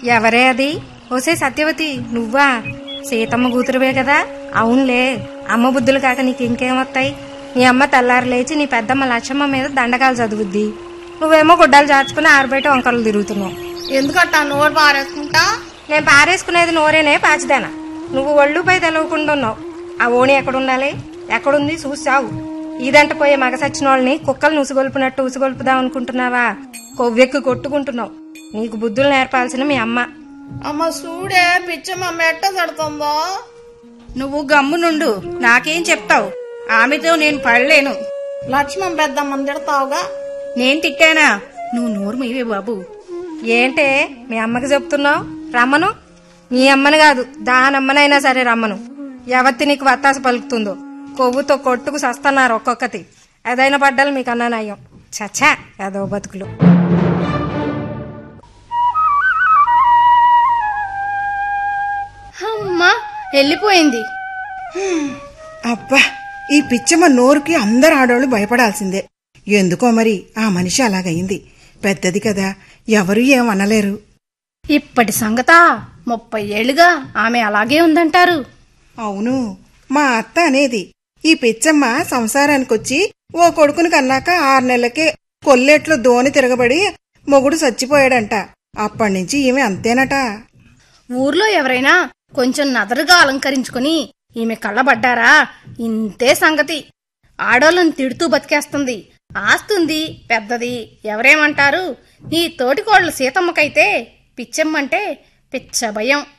ఎవరే అది ఓసే సత్యవతి నువ్వా సీతమ్మ కూతురువే కదా అవునులే అమ్మ బుద్ధులు కాక నీకు ఇంకేమొత్తాయి నీ అమ్మ తెల్లారు లేచి నీ పెద్దమ్మ లచ్చమ్మ మీద దండకాలు చదువుద్ది నువ్వేమో గుడ్డలు చాచుకుని ఆరుబయట వంకరలు తిరుగుతున్నావు ఎందుకట్టా నోరు పారేసుకుంటా నేను పారేసుకునేది నోరేనే పాచిదానా నువ్వు ఒళ్ళుపై తెలవకుండా ఉన్నావు ఆ ఓణి ఎక్కడుండాలి ఎక్కడుంది చూసావు ఇదంట పోయే మగ సచ్చిన వాళ్ళని కుక్కలు ఉసుగొల్పినట్టు ఉసుగొల్పుదాం అనుకుంటున్నావా కొవ్వెక్కి కొట్టుకుంటున్నావు నీకు బుద్ధులు నేర్పాల్సిన మీ అమ్మ అమ్మ చూడే పిచ్చమ్మ మెట్ట సడుతుందో నువ్వు గమ్మునుండు నాకేం చెప్తావు ఆమెతో నేను పడలేను లక్ష్మణ్ పెద్దమ్మని తిడతావుగా నేను తిట్టానా నువ్వు నోరు మీవే బాబు ఏంటే మీ అమ్మకి చెప్తున్నావు రమ్మను నీ అమ్మని కాదు దానమ్మనైనా సరే రమ్మను ఎవత్తి నీకు వత్తాస పలుకుతుందో కొవ్వుతో కొట్టుకు సస్తున్నారు ఒక్కొక్కటి ఏదైనా పడ్డాలు మీకు అన్నా నయ్యం చచ్చా ఏదో బతుకులు అమ్మా వెళ్ళిపోయింది అబ్బా ఈ పిచ్చమ్మ నోరుకి అందరు ఆడవాళ్ళు భయపడాల్సిందే ఎందుకో మరి ఆ మనిషి అలాగయింది పెద్దది కదా ఎవరు ఏమనలేరు ఇప్పటి సంగతా ముప్పై ఏళ్లుగా ఆమె అలాగే ఉందంటారు అవును మా అత్త అనేది ఈ పిచ్చమ్మ సంసారానికొచ్చి ఓ కొడుకుని కన్నాక ఆరు నెలలకే కొల్లెట్లు దోని తిరగబడి మొగుడు చచ్చిపోయాడంట అప్పటినుంచి ఈమె అంతేనట ఊర్లో ఎవరైనా కొంచెం నదరుగా అలంకరించుకుని ఈమె కళ్ళబడ్డారా ఇంతే సంగతి ఆడోళ్ళని తిడుతూ బతికేస్తుంది ఆస్తుంది పెద్దది ఎవరేమంటారు నీ తోటికోడలు సీతమ్మకైతే పిచ్చమ్మంటే పిచ్చ భయం